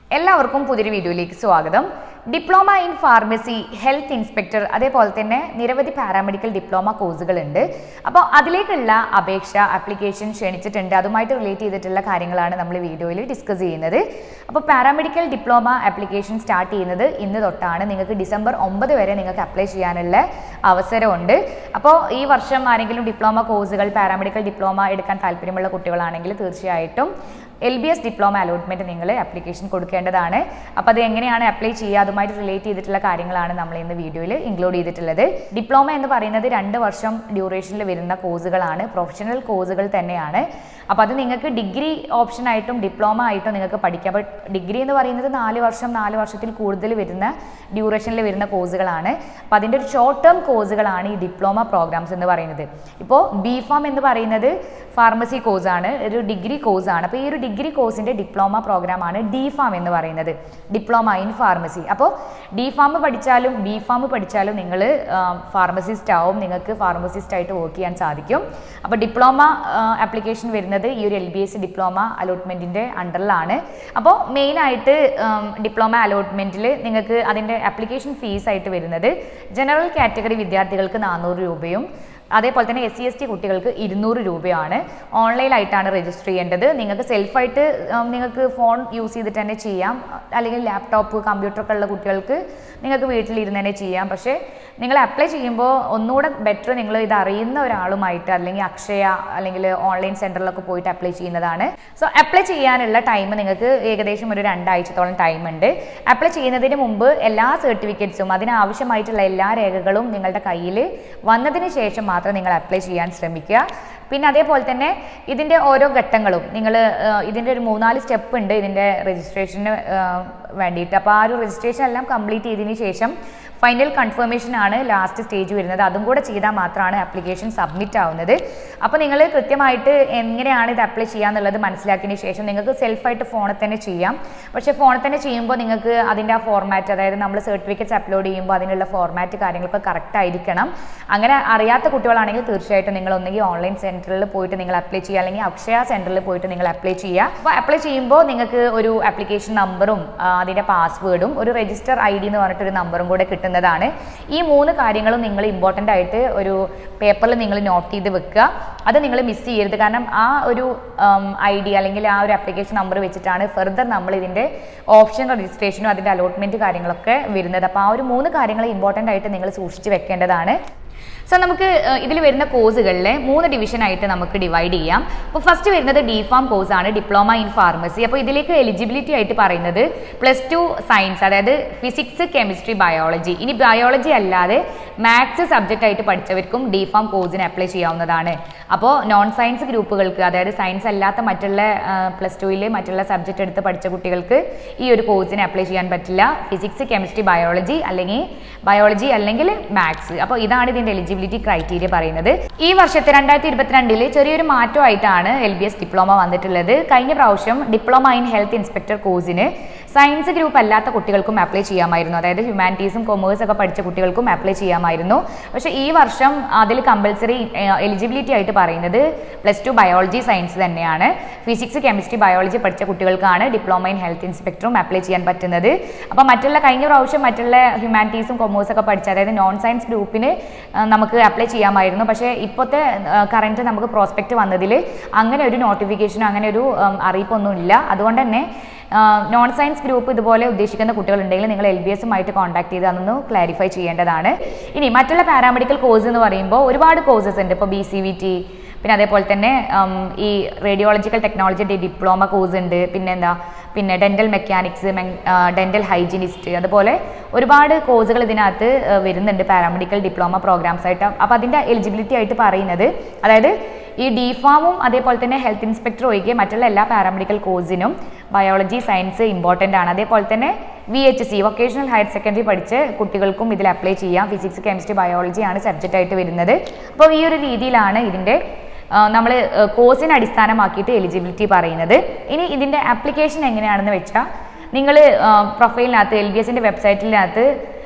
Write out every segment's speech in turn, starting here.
എല്ലാവർക്കും പുതിയൊരു വീഡിയോയിലേക്ക് സ്വാഗതം diploma in pharmacy health inspector അതേപോലെ തന്നെ നിരവധി പാരാമെഡിക്കൽ ഡിപ്ലോമ കോഴ്സുകൾ ഉണ്ട് അപ്പോൾ അതിലേക്കുള്ള അപേക്ഷ ആപ്ലിക്കേഷൻ ക്ഷണിച്ചിട്ടുണ്ട് അതുമായിട്ട് റിലേറ്റ് ചെയ്തിട്ടുള്ള കാര്യങ്ങളാണ് നമ്മൾ വീഡിയോയിൽ ഡിസ്കസ് ചെയ്യുന്നത് അപ്പോൾ പാരാമെഡിക്കൽ ഡിപ്ലോമ ആപ്ലിക്കേഷൻ സ്റ്റാർട്ട് ചെയ്യുന്നത് ഇന്ന് തൊട്ടാണ് നിങ്ങൾക്ക് ഡിസംബർ ഒമ്പത് വരെ നിങ്ങൾക്ക് അപ്ലൈ ചെയ്യാനുള്ള അവസരമുണ്ട് അപ്പോൾ ഈ വർഷം ആരെങ്കിലും ഡിപ്ലോമ കോഴ്സുകൾ പാരാമെഡിക്കൽ ഡിപ്ലോമ എടുക്കാൻ താല്പര്യമുള്ള കുട്ടികളാണെങ്കിൽ തീർച്ചയായിട്ടും L B S diploma allotment നിങ്ങൾ ആപ്ലിക്കേഷൻ കൊടുക്കേണ്ടതാണ് അപ്പോൾ അത് എങ്ങനെയാണ് അപ്ലൈ ചെയ്യുക അതുമായിട്ട് റിലേറ്റ് ചെയ്തിട്ടുള്ള കാര്യങ്ങളാണ് നമ്മൾ ഇന്ന് വീഡിയോയിൽ ഇൻക്ലൂഡ് ചെയ്തിട്ടുള്ളത് ഡിപ്ലോമ എന്ന് പറയുന്നത് രണ്ട് വർഷം ഡ്യൂറേഷനിൽ വരുന്ന കോഴ്സുകളാണ് പ്രൊഫഷണൽ കോഴ്സുകൾ തന്നെയാണ് അപ്പോൾ അത് നിങ്ങൾക്ക് ഡിഗ്രി ഓപ്ഷൻ ആയിട്ടും ഡിപ്ലോമ ആയിട്ടും നിങ്ങൾക്ക് പഠിക്കാം അപ്പോൾ ഡിഗ്രി എന്ന് പറയുന്നത് നാല് വർഷം നാല് വർഷത്തിൽ കൂടുതൽ വരുന്ന ഡ്യൂറേഷനിൽ വരുന്ന കോഴ്സുകളാണ് അപ്പോൾ അതിൻ്റെ ഒരു ഷോർട്ട് ടേം കോഴ്സുകളാണ് ഈ ഡിപ്ലോമ പ്രോഗ്രാംസ് എന്ന് പറയുന്നത് ഇപ്പോൾ ബി ഫാം എന്ന് പറയുന്നത് ഫാർമസി കോഴ്സാണ് ഒരു ഡിഗ്രി കോഴ്സാണ് അപ്പോൾ ഈ ഒരു ഡിഗ്രി കോഴ്സിൻ്റെ ഡിപ്ലോമ പ്രോഗ്രാമാണ് ഡി ഫാം എന്ന് പറയുന്നത് ഡിപ്ലോമ ഇൻ ഫാർമസി അപ്പോൾ ഡി ഫാം പഠിച്ചാലും ബി ഫാം പഠിച്ചാലും നിങ്ങൾ ഫാർമസിസ്റ്റ് ആവും നിങ്ങൾക്ക് ഫാർമസിസ്റ്റ് ആയിട്ട് വർക്ക് ചെയ്യാൻ സാധിക്കും അപ്പോൾ ഡിപ്ലോമ ആപ്ലിക്കേഷൻ വരുന്നത് ഈ ഒരു എൽ ബി എസ് ഡിപ്ലോമ അലോട്ട്മെൻറ്റിൻ്റെ അണ്ടറിലാണ് അപ്പോൾ മെയിനായിട്ട് ഡിപ്ലോമ അലോട്ട്മെൻറ്റിൽ നിങ്ങൾക്ക് അതിൻ്റെ ആപ്ലിക്കേഷൻ ഫീസ് ആയിട്ട് വരുന്നത് ജനറൽ കാറ്റഗറി വിദ്യാർത്ഥികൾക്ക് നാനൂറ് രൂപയും അതേപോലെ തന്നെ എസ് സി എസ് ടി കുട്ടികൾക്ക് ഇരുന്നൂറ് രൂപയാണ് ഓൺലൈനായിട്ടാണ് രജിസ്റ്റർ ചെയ്യേണ്ടത് നിങ്ങൾക്ക് സെൽഫായിട്ട് നിങ്ങൾക്ക് ഫോൺ യൂസ് ചെയ്തിട്ട് തന്നെ ചെയ്യാം അല്ലെങ്കിൽ ലാപ്ടോപ്പ് കമ്പ്യൂട്ടറൊക്കെ ഉള്ള കുട്ടികൾക്ക് നിങ്ങൾക്ക് വീട്ടിലിരുന്ന് തന്നെ ചെയ്യാം പക്ഷേ നിങ്ങൾ അപ്ലൈ ചെയ്യുമ്പോൾ ഒന്നുകൂടെ ബെറ്റർ നിങ്ങൾ ഇത് അറിയുന്ന ഒരാളുമായിട്ട് അല്ലെങ്കിൽ അക്ഷയ അല്ലെങ്കിൽ ഓൺലൈൻ സെൻറ്ററിലൊക്കെ പോയിട്ട് അപ്ലൈ ചെയ്യുന്നതാണ് സോ അപ്ലൈ ചെയ്യാനുള്ള ടൈം നിങ്ങൾക്ക് ഏകദേശം ഒരു രണ്ടാഴ്ചത്തോളം ടൈം ഉണ്ട് അപ്ലൈ ചെയ്യുന്നതിന് മുമ്പ് എല്ലാ സർട്ടിഫിക്കറ്റ്സും അതിനാവശ്യമായിട്ടുള്ള എല്ലാ രേഖകളും നിങ്ങളുടെ കയ്യിൽ വന്നതിന് ശേഷം മാത്രം നിങ്ങൾ അപ്ലൈ ചെയ്യാൻ ശ്രമിക്കുക പിന്നെ അതേപോലെ തന്നെ ഇതിൻ്റെ ഓരോ ഘട്ടങ്ങളും നിങ്ങൾ ഇതിൻ്റെ ഒരു മൂന്നാല് സ്റ്റെപ്പ് ഉണ്ട് ഇതിൻ്റെ രജിസ്ട്രേഷന് വേണ്ടിയിട്ട് അപ്പോൾ ആ ഒരു രജിസ്ട്രേഷൻ എല്ലാം കംപ്ലീറ്റ് ചെയ്തതിന് ശേഷം ഫൈനൽ കൺഫർമേഷൻ ആണ് ലാസ്റ്റ് സ്റ്റേജ് വരുന്നത് അതും കൂടെ ചെയ്താൽ മാത്രമാണ് ആപ്ലിക്കേഷൻ സബ്മിറ്റ് ആവുന്നത് അപ്പോൾ നിങ്ങൾ കൃത്യമായിട്ട് എങ്ങനെയാണ് ഇത് അപ്ലൈ ചെയ്യുക എന്നുള്ളത് മനസ്സിലാക്കിയതിന് ശേഷം നിങ്ങൾക്ക് സെൽഫായിട്ട് ഫോണിൽ തന്നെ ചെയ്യാം പക്ഷേ ഫോണിൽ തന്നെ ചെയ്യുമ്പോൾ നിങ്ങൾക്ക് അതിൻ്റെ ആ ഫോർമാറ്റ് അതായത് നമ്മൾ സർട്ടിഫിക്കറ്റ്സ് അപ്ലോഡ് ചെയ്യുമ്പോൾ അതിനുള്ള ഫോർമാറ്റ് കാര്യങ്ങളൊക്കെ കറക്റ്റ് ആയിരിക്കണം അങ്ങനെ അറിയാത്ത കുട്ടികളാണെങ്കിൽ തീർച്ചയായിട്ടും നിങ്ങൾ ഒന്നുകിൽ ഓൺലൈൻ സെൻറ്ററിൽ പോയിട്ട് നിങ്ങൾ അപ്ലൈ ചെയ്യുക അല്ലെങ്കിൽ അക്ഷയ സെൻറ്ററിൽ പോയിട്ട് നിങ്ങൾ അപ്ലൈ ചെയ്യുക അപ്പോൾ അപ്ലൈ ചെയ്യുമ്പോൾ നിങ്ങൾക്ക് ഒരു ആപ്ലിക്കേഷൻ നമ്പറും അതിൻ്റെ പാസ്വേഡും ഒരു രജിസ്റ്റർ ഐ ഡി എന്ന് പറഞ്ഞിട്ടൊരു നമ്പറും കൂടെ കിട്ടുന്നതാണ് ഈ മൂന്ന് കാര്യങ്ങളും നിങ്ങൾ ഇമ്പോർട്ടൻ്റ് ആയിട്ട് ഒരു പേപ്പറിൽ നിങ്ങൾ നോട്ട് ചെയ്ത് വെക്കുക അത് നിങ്ങൾ മിസ് ചെയ്യരുത് കാരണം ആ ഒരു ഐ ഡി അല്ലെങ്കിൽ ആ ഒരു ആപ്ലിക്കേഷൻ നമ്പർ വെച്ചിട്ടാണ് ഫെർദർ നമ്മൾ ഇതിൻ്റെ ഓപ്ഷൻ രജിസ്ട്രേഷനും അതിൻ്റെ അലോട്ട്മെൻറ്റ് കാര്യങ്ങളൊക്കെ വരുന്നത് അപ്പോൾ ആ ഒരു മൂന്ന് കാര്യങ്ങൾ ഇമ്പോർട്ടൻ്റ് ആയിട്ട് നിങ്ങൾ സൂക്ഷിച്ച് വെക്കേണ്ടതാണ് സോ നമുക്ക് ഇതിൽ വരുന്ന കോഴ്സുകളിലെ മൂന്ന് ഡിവിഷനായിട്ട് നമുക്ക് ഡിവൈഡ് ചെയ്യാം അപ്പോൾ ഫസ്റ്റ് വരുന്നത് ഡി ഫാം കോഴ്സാണ് ഡിപ്ലോമ ഇൻ ഫാർമസി അപ്പോൾ ഇതിലേക്ക് എലിജിബിലിറ്റി ആയിട്ട് പറയുന്നത് പ്ലസ് ടു സയൻസ് അതായത് ഫിസിക്സ് കെമിസ്ട്രി ബയോളജി ഇനി ബയോളജി അല്ലാതെ മാത്സ് സബ്ജക്റ്റ് ആയിട്ട് പഠിച്ചവർക്കും ഡി ഫാം കോഴ്സിന് അപ്ലൈ ചെയ്യാവുന്നതാണ് അപ്പോൾ നോൺ സയൻസ് ഗ്രൂപ്പുകൾക്ക് അതായത് സയൻസ് അല്ലാത്ത മറ്റുള്ള പ്ലസ് ടുവിൽ മറ്റുള്ള സബ്ജക്റ്റ് എടുത്ത് പഠിച്ച കുട്ടികൾക്ക് ഈ ഒരു കോഴ്സിന് അപ്ലൈ ചെയ്യാൻ പറ്റില്ല ഫിസിക്സ് കെമിസ്ട്രി ബയോളജി അല്ലെങ്കിൽ ബയോളജി അല്ലെങ്കിൽ മാത്സ് അപ്പോൾ ഇതാണ് ഇതിൻ്റെ എലിജിബിലിറ്റി ക്രൈറ്റീരിയ പറയുന്നത് ഈ വർഷത്തെ രണ്ടായിരത്തി ഇരുപത്തിരണ്ടിൽ ചെറിയൊരു മാറ്റമായിട്ടാണ് എൽ ബി എസ് ഡിപ്ലോമ വന്നിട്ടുള്ളത് കഴിഞ്ഞ പ്രാവശ്യം ഡിപ്ലോമ ഇൻ ഹെൽത്ത് ഇൻസ്പെക്ടർ കോഴ്സിന് സയൻസ് ഗ്രൂപ്പ് അല്ലാത്ത കുട്ടികൾക്കും അപ്ലൈ ചെയ്യാമായിരുന്നു അതായത് ഹ്യൂമാനിറ്റീസും കൊമേഴ്സ് ഒക്കെ പഠിച്ച കുട്ടികൾക്കും അപ്ലൈ ചെയ്യാമായിരുന്നു പക്ഷേ ഈ വർഷം അതിൽ കമ്പൽസറി എലിജിബിലിറ്റി ആയിട്ട് പറയുന്നത് പ്ലസ് ടു ബയോളജി സയൻസ് തന്നെയാണ് ഫിസിക്സ് കെമിസ്ട്രി ബയോളജി പഠിച്ച കുട്ടികൾക്കാണ് ഡിപ്ലോമ ഇൻ ഹെൽത്ത് ഇൻസ്പെക്ടറും അപ്ലൈ ചെയ്യാൻ പറ്റുന്നത് അപ്പോൾ മറ്റുള്ള കഴിഞ്ഞ പ്രാവശ്യം മറ്റുള്ള ഹ്യൂമാനിറ്റീസും കൊമേഴ്സ് ഒക്കെ പഠിച്ച അതായത് നോൺ സയൻസ് ഗ്രൂപ്പിന് നമുക്ക് അപ്ലൈ ചെയ്യാമായിരുന്നു പക്ഷേ ഇപ്പോഴത്തെ കറൻറ്റ് നമുക്ക് പ്രോസ്പെക്റ്റ് വന്നതിൽ അങ്ങനെ ഒരു നോട്ടിഫിക്കേഷനോ അങ്ങനെ ഒരു അറിയിപ്പൊന്നും ഇല്ല അതുകൊണ്ട് തന്നെ നോൺ സയൻസ് ഗ്രൂപ്പ് ഇതുപോലെ ഉദ്ദേശിക്കുന്ന കുട്ടികളുണ്ടെങ്കിൽ നിങ്ങൾ എൽ ബി എസുമായിട്ട് കോൺടാക്ട് ചെയ്ത് അതൊന്ന് ക്ലാരിഫൈ ചെയ്യേണ്ടതാണ് ഇനി മറ്റുള്ള പാരാമെഡിക്കൽ കോഴ്സ് എന്ന് പറയുമ്പോൾ ഒരുപാട് കോഴ്സസ് ഉണ്ട് ഇപ്പോൾ ബി സി വി ടി പിന്നെ അതേപോലെ തന്നെ ഈ റേഡിയോളജിക്കൽ ടെക്നോളജിയുടെ ഡിപ്ലോമ കോഴ്സ് ഉണ്ട് പിന്നെ എന്താ പിന്നെ ഡെൻ്റൽ മെക്കാനിക്സ് ഡെൻ്റൽ ഹൈജീനിസ്റ്റ് അതുപോലെ ഒരുപാട് കോഴ്സുകൾ ഇതിനകത്ത് വരുന്നുണ്ട് പാരാമെഡിക്കൽ ഡിപ്ലോമ പ്രോഗ്രാംസ് ആയിട്ട് അപ്പോൾ അതിൻ്റെ എലിജിബിലിറ്റി ആയിട്ട് പറയുന്നത് അതായത് ഈ ഡി ഫാമും അതേപോലെ തന്നെ ഹെൽത്ത് ഇൻസ്പെക്ടർ ഒഴികെ മറ്റുള്ള എല്ലാ പാരാമെഡിക്കൽ കോഴ്സിനും ബയോളജി സയൻസ് ഇമ്പോർട്ടൻ്റ് ആണ് അതേപോലെ തന്നെ V H C vocational higher secondary പഠിച്ച് കുട്ടികൾക്കും ഇതിൽ അപ്ലൈ ചെയ്യാം ഫിസിക്സ് കെമിസ്ട്രി ബയോളജി ആണ് സബ്ജക്റ്റ് ആയിട്ട് വരുന്നത് അപ്പോൾ ഈ ഒരു രീതിയിലാണ് ഇതിൻ്റെ നമ്മൾ കോഴ്സിനെ അടിസ്ഥാനമാക്കിയിട്ട് എലിജിബിലിറ്റി പറയുന്നത് ഇനി ഇതിൻ്റെ ആപ്ലിക്കേഷൻ എങ്ങനെയാണെന്ന് വെച്ചാൽ നിങ്ങൾ പ്രൊഫൈലിനകത്ത് എൽ ബി എസിൻ്റെ വെബ്സൈറ്റിനകത്ത്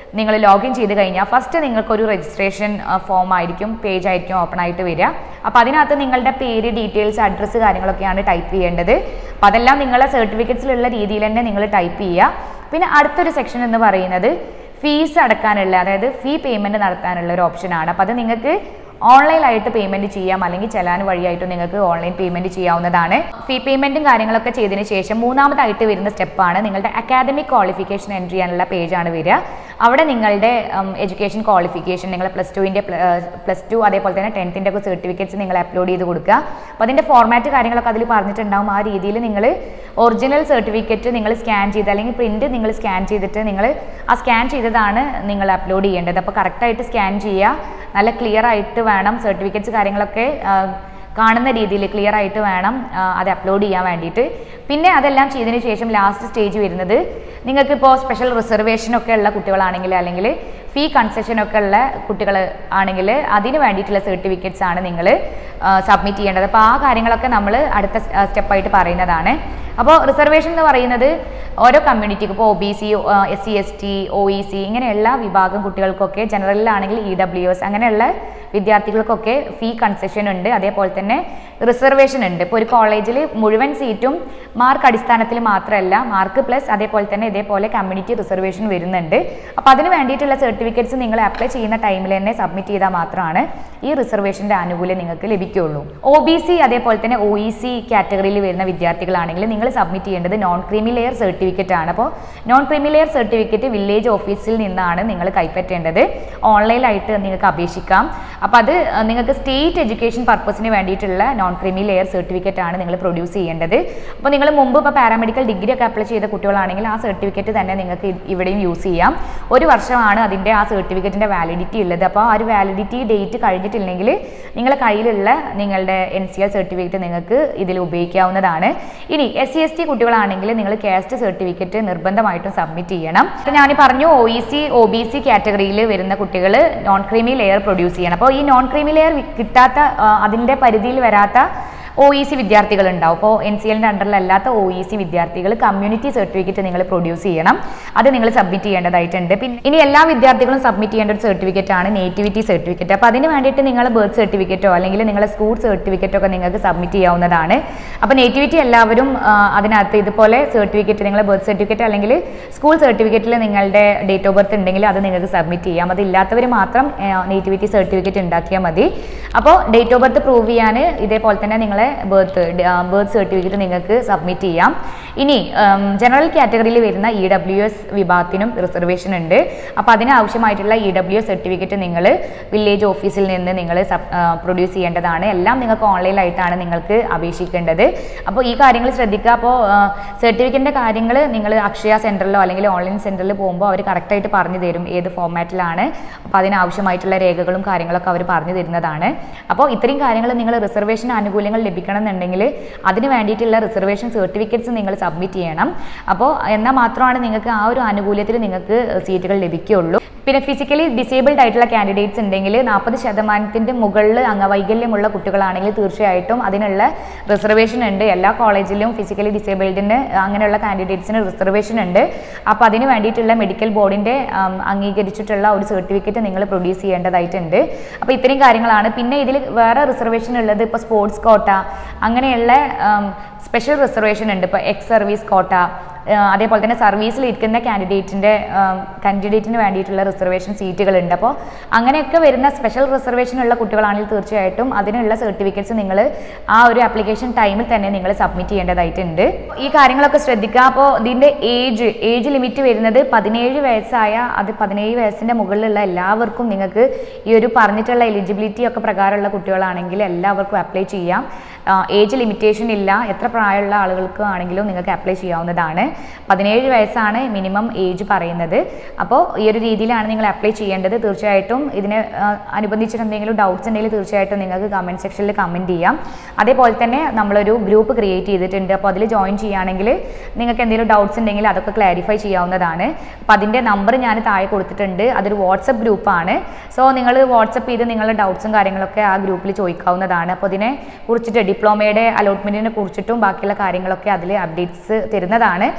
നിങ്ങൾ ലോഗിൻ ചെയ്ത് കഴിഞ്ഞാൽ ഫസ്റ്റ് നിങ്ങൾക്കൊരു രജിസ്ട്രേഷൻ ഫോം ആയിരിക്കും പേജ് ആയിരിക്കും ഓപ്പൺ ആയിട്ട് വരിക അപ്പോൾ അതിനകത്ത് നിങ്ങളുടെ പേര് ഡീറ്റെയിൽസ് അഡ്രസ്സ് കാര്യങ്ങളൊക്കെയാണ് ടൈപ്പ് ചെയ്യേണ്ടത് അപ്പോൾ അതെല്ലാം നിങ്ങളെ സർട്ടിഫിക്കറ്റ്സിലുള്ള രീതിയിൽ തന്നെ നിങ്ങൾ ടൈപ്പ് ചെയ്യുക പിന്നെ അടുത്തൊരു സെക്ഷൻ എന്ന് പറയുന്നത് ഫീസ് അടക്കാനുള്ള അതായത് ഫീ പേയ്മെൻറ്റ് നടത്താനുള്ള ഒരു ഓപ്ഷനാണ് അപ്പോൾ അത് നിങ്ങൾക്ക് ഓൺലൈനായിട്ട് പേയ്മെൻറ്റ് ചെയ്യാം അല്ലെങ്കിൽ ചെലാൻ വഴിയായിട്ട് നിങ്ങൾക്ക് ഓൺലൈൻ പേയ്മെൻറ്റ് ചെയ്യാവുന്നതാണ് ഫീ പേയ്മെൻറ്റും കാര്യങ്ങളൊക്കെ ചെയ്തതിന് ശേഷം മൂന്നാമതായിട്ട് വരുന്ന സ്റ്റെപ്പാണ് നിങ്ങളുടെ അക്കാദമിക് ക്വാളിഫിക്കേഷൻ എൻട്രി ചെയ്യാനുള്ള പേജാണ് വരിക അവിടെ നിങ്ങളുടെ എഡ്യൂക്കേഷൻ ക്വാളിഫിക്കേഷൻ നിങ്ങൾ പ്ലസ് ടുവിൻ്റെ പ്ലസ് ടു അതേപോലെ തന്നെ ടെൻത്തിൻ്റെ ഒക്കെ സർട്ടിഫിക്കറ്റ്സ് നിങ്ങൾ അപ്ലോഡ് ചെയ്ത് കൊടുക്കുക അപ്പോൾ അതിൻ്റെ ഫോർമാറ്റ് കാര്യങ്ങളൊക്കെ അതിൽ പറഞ്ഞിട്ടുണ്ടാവും ആ രീതിയിൽ നിങ്ങൾ ഒറിജിനൽ സർട്ടിഫിക്കറ്റ് നിങ്ങൾ സ്കാൻ ചെയ്ത് അല്ലെങ്കിൽ പ്രിൻറ്റ് നിങ്ങൾ സ്കാൻ ചെയ്തിട്ട് നിങ്ങൾ ആ സ്കാൻ ചെയ്തതാണ് നിങ്ങൾ അപ്ലോഡ് ചെയ്യേണ്ടത് അപ്പോൾ കറക്റ്റായിട്ട് സ്കാൻ ചെയ്യുക നല്ല ക്ലിയർ ആയിട്ട് വേണം സർട്ടിഫിക്കറ്റ്സ് കാര്യങ്ങളൊക്കെ ആ, കാണുന്ന രീതിയിൽ ക്ലിയർ ആയിട്ട് വേണം ആ, അത് അപ്ലോഡ് ചെയ്യാൻ വേണ്ടിയിട്ട് പിന്നെ അതെല്ലാം ചെയ്തതിന് ശേഷം ലാസ്റ്റ് സ്റ്റേജ് വരുന്നത് നിങ്ങൾക്ക് ഇപ്പോൾ സ്പെഷ്യൽ റിസർവേഷൻ ഒക്കെ ഉള്ള കുട്ടികളാണെങ്കിൽ അല്ലെങ്കിൽ ഫീ കൺസെഷൻ ഒക്കെ ഉള്ള കുട്ടികൾ ആണെങ്കിൽ അതിന് വേണ്ടിയിട്ടുള്ള സർട്ടിഫിക്കറ്റ്സ് ആണ് നിങ്ങൾ സബ്മിറ്റ് ചെയ്യേണ്ടത് അപ്പോൾ ആ കാര്യങ്ങളൊക്കെ നമ്മൾ അടുത്ത സ്റ്റെപ്പായിട്ട് പറയുന്നതാണ് അപ്പോൾ റിസർവേഷൻ എന്ന് പറയുന്നത് ഓരോ കമ്മ്യൂണിറ്റിക്ക് ഇപ്പോൾ O B C S C S T O E C ഇങ്ങനെയുള്ള വിഭാഗം കുട്ടികൾക്കൊക്കെ ജനറലിലാണെങ്കിൽ ഇ ഡബ്ല്യു എസ് അങ്ങനെയുള്ള വിദ്യാർത്ഥികൾക്കൊക്കെ ഫീ കൺസെഷൻ ഉണ്ട് അതേപോലെ തന്നെ റിസർവേഷൻ ഉണ്ട് ഇപ്പോൾ ഒരു കോളേജിൽ മുഴുവൻ സീറ്റും മാർക്ക് അടിസ്ഥാനത്തിൽ മാത്രമല്ല മാർക്ക് പ്ലസ് അതേപോലെ തന്നെ ഇതേപോലെ കമ്മ്യൂണിറ്റി റിസർവേഷൻ വരുന്നുണ്ട് അപ്പോൾ അതിന് വേണ്ടിയിട്ടുള്ള സർട്ടിഫിക്കറ്റ്സ് നിങ്ങൾ അപ്ലൈ ചെയ്യുന്ന ടൈമിൽ തന്നെ സബ്മിറ്റ് ചെയ്താൽ മാത്രമാണ് ഈ റിസർവേഷൻ്റെ ആനുകൂല്യം നിങ്ങൾക്ക് ലഭിക്കുകയുള്ളൂ ഒ ബി സി അതേപോലെ തന്നെ ഒ ഇ സി കാറ്റഗറിയിൽ വരുന്ന വിദ്യാർത്ഥികളാണെങ്കിൽ നിങ്ങൾ സബ്മിറ്റ് ചെയ്യേണ്ടത് നോൺ ക്രീമി ലെയർ സർട്ടിഫിക്കറ്റ് ആണ് അപ്പോൾ non creamy layer certificate village ഓഫീസിൽ നിന്നാണ് നിങ്ങൾ കൈപ്പറ്റേണ്ടത് ഓൺലൈനായിട്ട് നിങ്ങൾക്ക് അപേക്ഷിക്കാം അപ്പോൾ അത് അഹ്, നിങ്ങൾക്ക് സ്റ്റേറ്റ് എഡ്യൂക്കേഷൻ പർപ്പസിന് വേണ്ടിയിട്ടുള്ള നോൺ ക്രീമി ലെയർ സർട്ടിഫിക്കറ്റ് ആണ് നിങ്ങൾ പ്രൊഡ്യൂസ് ചെയ്യേണ്ടത് അപ്പോൾ നിങ്ങൾ മുമ്പ് ഇപ്പോൾ പാരാമെഡിക്കൽ ഡിഗ്രി ഒക്കെ അപ്ലൈ ചെയ്ത കുട്ടികളാണെങ്കിൽ ആ സർട്ടിഫിക്കറ്റ് തന്നെ നിങ്ങൾക്ക് ഇ- ഇവിടെയും യൂസ് ചെയ്യാം ഒരു വർഷമാണ് അതിൻ്റെ ആ സർട്ടിഫിക്കറ്റിൻ്റെ വാലിഡിറ്റി ഉള്ളത് അപ്പോൾ ആ ഒരു വാലിഡിറ്റി ഡേറ്റ് കഴിഞ്ഞിട്ടില്ലെങ്കിൽ നിങ്ങളുടെ കയ്യിലുള്ള നിങ്ങളുടെ എൻ സി എൽ സർട്ടിഫിക്കറ്റ് നിങ്ങൾക്ക് ഇതിൽ ഉപയോഗിക്കാവുന്നതാണ് ഇനി എസ് സി എസ് ടി കുട്ടികളാണെങ്കിൽ നിങ്ങൾ കാസ്റ്റ് സർട്ടിഫിക്കറ്റ് നിർബന്ധമായിട്ടും സബ്മിറ്റ് ചെയ്യണം അപ്പോൾ ഞാൻ പറഞ്ഞു O E C O B C കാറ്റഗറിയിൽ വരുന്ന കുട്ടികൾ നോൺ ക്രീമി ലെയർ പ്രൊഡ്യൂസ് ചെയ്യണം അപ്പോൾ ഈ നോൺ ക്രീമി ലെയർ കിട്ടാത്ത ആ, അതിൻ്റെ പരിധിയിൽ വരാത്ത ഒ ഇ സി വിദ്യാർത്ഥികൾ ഉണ്ടാവും അപ്പോൾ എൻ സി എല്ലിൻ്റെ അണ്ടറിലല്ലാത്ത ഒ ഇ സി വിദ്യാർത്ഥികൾ കമ്മ്യൂണിറ്റി സർട്ടിഫിക്കറ്റ് നിങ്ങൾ പ്രൊഡ്യൂസ് ചെയ്യണം അത് നിങ്ങൾ സബ്മിറ്റ് ചെയ്യേണ്ടതായിട്ടുണ്ട് പിന്നെ ഇനി എല്ലാ വിദ്യാർത്ഥികളും സബ്മിറ്റ് ചെയ്യേണ്ട ഒരു സർട്ടിഫിക്കറ്റ് ആണ് നേറ്റിവിറ്റി സർട്ടിഫിക്കറ്റ് അപ്പോൾ അതിന് വേണ്ടിയിട്ട് നിങ്ങൾ ബർത്ത് സർട്ടിഫിക്കറ്റോ അല്ലെങ്കിൽ നിങ്ങളുടെ സ്കൂൾ സർട്ടിഫിക്കറ്റോ ഒക്കെ നിങ്ങൾക്ക് സബ്മിറ്റ് ചെയ്യാവുന്നതാണ് അപ്പോൾ നേറ്റിവിറ്റി എല്ലാവരും ആ, അതിനകത്ത് ഇതുപോലെ സർട്ടിഫിക്കറ്റ് നിങ്ങളുടെ ബർത്ത് സർട്ടിഫിക്കറ്റ് അല്ലെങ്കിൽ സ്കൂൾ സർട്ടിഫിക്കറ്റിൽ നിങ്ങളുടെ ഡേറ്റ് ഓഫ് ബർത്ത് ഉണ്ടെങ്കിൽ അത് നിങ്ങൾക്ക് സബ്മിറ്റ് ചെയ്യാം അതില്ലാത്തവർ മാത്രം നേറ്റിവിറ്റി സർട്ടിഫിക്കറ്റ് ഉണ്ടാക്കിയാൽ മതി അപ്പോൾ ഡേറ്റ് ഓഫ് ബർത്ത് പ്രൂവ് ചെയ്യാൻ ഇതേപോലെ തന്നെ നിങ്ങളെ ബർത്ത് ബർത്ത് സർട്ടിഫിക്കറ്റ് നിങ്ങൾക്ക് സബ്മിറ്റ് ചെയ്യാം ഇനി ജനറൽ കാറ്റഗറിയിൽ വരുന്ന ഇ ഡബ്ല്യു എസ് വിഭാഗത്തിനും റിസർവേഷൻ ഉണ്ട് അപ്പോൾ അതിന് ആവശ്യമായിട്ടുള്ള ഇ ഡബ്ല്യു എസ് സർട്ടിഫിക്കറ്റ് നിങ്ങൾ വില്ലേജ് ഓഫീസിൽ നിന്ന് നിങ്ങൾ പ്രൊഡ്യൂസ് ചെയ്യേണ്ടതാണ് എല്ലാം നിങ്ങൾക്ക് ഓൺലൈനായിട്ടാണ് നിങ്ങൾക്ക് അപേക്ഷിക്കേണ്ടത് അപ്പോൾ ഈ കാര്യങ്ങൾ ശ്രദ്ധിക്കുക അപ്പോൾ സർട്ടിഫിക്കറ്റിൻ്റെ കാര്യങ്ങൾ നിങ്ങൾ അക്ഷയ സെൻറ്ററിലോ അല്ലെങ്കിൽ ഓൺലൈൻ സെൻറ്ററിൽ പോകുമ്പോൾ അവർ കറക്റ്റായിട്ട് പറഞ്ഞു തരും ഏത് ഫോമാറ്റിലാണ് അപ്പോൾ അതിനാവശ്യമായിട്ടുള്ള രേഖകളും കാര്യങ്ങളൊക്കെ അവർ പറഞ്ഞു തരുന്നതാണ് അപ്പോൾ ഇത്രയും കാര്യങ്ങൾ നിങ്ങൾ റിസർവേഷൻ ആനുകൂല്യങ്ങൾ ലഭിക്കണം എന്നുണ്ടെങ്കിൽ അതിന് വേണ്ടിയിട്ടുള്ള റിസർവേഷൻ സർട്ടിഫിക്കറ്റ്സ് നിങ്ങൾ സബ്മിറ്റ് ചെയ്യണം അപ്പോൾ എന്നാൽ മാത്രമാണ് നിങ്ങൾക്ക് ആ ഒരു ആനുകൂല്യത്തിൽ നിങ്ങൾക്ക് സീറ്റുകൾ ലഭിക്കുകയുള്ളൂ പിന്നെ ഫിസിക്കലി ഡിസേബിൾഡ് ആയിട്ടുള്ള കാൻഡിഡേറ്റ്സ് ഉണ്ടെങ്കിൽ നാൽപ്പത് ശതമാനത്തിൻ്റെ മുകളിൽ അംഗവൈകല്യമുള്ള കുട്ടികളാണെങ്കിൽ തീർച്ചയായിട്ടും അതിനുള്ള റിസർവേഷൻ ഉണ്ട് എല്ലാ കോളേജിലും ഫിസിക്കലി ഡിസേബിൾഡിന് അങ്ങനെയുള്ള കാൻഡിഡേറ്റ്സിന് റിസർവേഷൻ ഉണ്ട് അപ്പോൾ അതിന് വേണ്ടിയിട്ടുള്ള മെഡിക്കൽ ബോർഡിൻ്റെ അംഗീകരിച്ചിട്ടുള്ള ഒരു സർട്ടിഫിക്കറ്റ് നിങ്ങൾ പ്രൊഡ്യൂസ് ചെയ്യേണ്ടതായിട്ടുണ്ട് അപ്പോൾ ഇത്രയും കാര്യങ്ങളാണ് പിന്നെ ഇതിൽ വേറെ റിസർവേഷൻ ഉള്ളത് ഇപ്പോൾ സ്പോർട്സ് കോട്ട അങ്ങനെയുള്ള സ്പെഷ്യൽ റിസർവേഷൻ ഉണ്ട് ഇപ്പോൾ എക്സ് സർവീസ് കോട്ട ആ, അതേപോലെ തന്നെ സർവീസിൽ ഇരിക്കുന്ന കാൻഡിഡേറ്റിൻ്റെ കാൻഡിഡേറ്റിന് വേണ്ടിയിട്ടുള്ള റിസർവേഷൻ സീറ്റുകളുണ്ട് അപ്പോൾ അങ്ങനെയൊക്കെ വരുന്ന സ്പെഷ്യൽ റിസർവേഷൻ ഉള്ള കുട്ടികളാണെങ്കിൽ തീർച്ചയായിട്ടും അതിനുള്ള സർട്ടിഫിക്കറ്റ്സ് നിങ്ങൾ ആ ഒരു ആപ്ലിക്കേഷൻ ടൈമിൽ തന്നെ നിങ്ങൾ സബ്മിറ്റ് ചെയ്യേണ്ടതായിട്ടുണ്ട് ഈ കാര്യങ്ങളൊക്കെ ശ്രദ്ധിക്കുക അപ്പോൾ ഇതിൻ്റെ ഏജ് ഏജ് ലിമിറ്റ് വരുന്നത് പതിനേഴ് വയസ്സായ അത് പതിനേഴ് വയസ്സിൻ്റെ മുകളിലുള്ള എല്ലാവർക്കും നിങ്ങൾക്ക് ഈ ഒരു പറഞ്ഞിട്ടുള്ള എലിജിബിലിറ്റി ഒക്കെ പ്രകാരമുള്ള കുട്ടികളാണെങ്കിൽ എല്ലാവർക്കും അപ്ലൈ ചെയ്യാം ഏജ് ലിമിറ്റേഷൻ ഇല്ല എത്ര പ്രായമുള്ള ആളുകൾക്ക് ആണെങ്കിലും നിങ്ങൾക്ക് അപ്ലൈ ചെയ്യാവുന്നതാണ് പതിനേഴ് വയസ്സാണ് മിനിമം ഏജ് പറയുന്നത് അപ്പോൾ ഈ ഒരു രീതിയിലാണ് നിങ്ങൾ അപ്ലൈ ചെയ്യേണ്ടത് തീർച്ചയായിട്ടും ഇതിന് ആ, അനുബന്ധിച്ചിട്ട് എന്തെങ്കിലും ഡൗട്ട്സ് ഉണ്ടെങ്കിൽ തീർച്ചയായിട്ടും നിങ്ങൾക്ക് കമൻറ്റ് സെക്ഷനിൽ കമൻറ്റ് ചെയ്യാം അതേപോലെ തന്നെ നമ്മളൊരു ഗ്രൂപ്പ് ക്രിയേറ്റ് ചെയ്തിട്ടുണ്ട് അപ്പോൾ അതിൽ ജോയിൻ ചെയ്യുകയാണെങ്കിൽ നിങ്ങൾക്ക് എന്തെങ്കിലും ഡൗട്ട്സ് ഉണ്ടെങ്കിൽ അതൊക്കെ ക്ലാരിഫൈ ചെയ്യാവുന്നതാണ് അപ്പോൾ അതിൻ്റെ നമ്പർ ഞാൻ താഴെ കൊടുത്തിട്ടുണ്ട് അതൊരു വാട്സപ്പ് ഗ്രൂപ്പാണ് സോ നിങ്ങൾ വാട്സപ്പ് ചെയ്ത് നിങ്ങളുടെ ഡൗട്ട്സും കാര്യങ്ങളൊക്കെ ആ ഗ്രൂപ്പിൽ ചോദിക്കാവുന്നതാണ് അപ്പോൾ ഇതിനെ കുറിച്ചിട്ട് ഡിപ്ലോമയുടെ അലോട്ട്മെൻറ്റിനെ കുറിച്ചിട്ടും ബാക്കിയുള്ള കാര്യങ്ങളൊക്കെ അതിൽ അപ്ഡേറ്റ്സ് തരുന്നതാണ്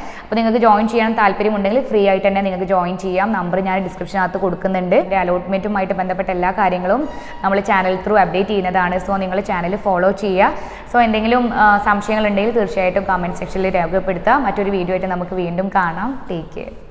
അപ്പോൾ നിങ്ങൾക്ക് ജോയിൻ ചെയ്യാൻ താല്പര്യമുണ്ടെങ്കിൽ ഫ്രീ ആയിട്ട് തന്നെ നിങ്ങൾക്ക് ജോയിൻ ചെയ്യാം നമ്പർ ഞാൻ ഡിസ്ക്രിപ്ഷനകത്ത് കൊടുക്കുന്നുണ്ട് അലോട്ട്മെൻറ്റുമായിട്ട് ബന്ധപ്പെട്ട എല്ലാ കാര്യങ്ങളും നമ്മൾ ചാനൽ ത്രൂ അപ്ഡേറ്റ് ചെയ്യുന്നതാണ് സോ നിങ്ങൾ ചാനൽ ഫോളോ ചെയ്യുക സോ എന്തെങ്കിലും ആ, സംശയങ്ങളുണ്ടെങ്കിൽ തീർച്ചയായിട്ടും കമൻറ്റ് സെക്ഷനിൽ രേഖപ്പെടുത്തുക മറ്റൊരു വീഡിയോ ആയിട്ട് നമുക്ക് വീണ്ടും കാണാം ടേക്ക് കെയർ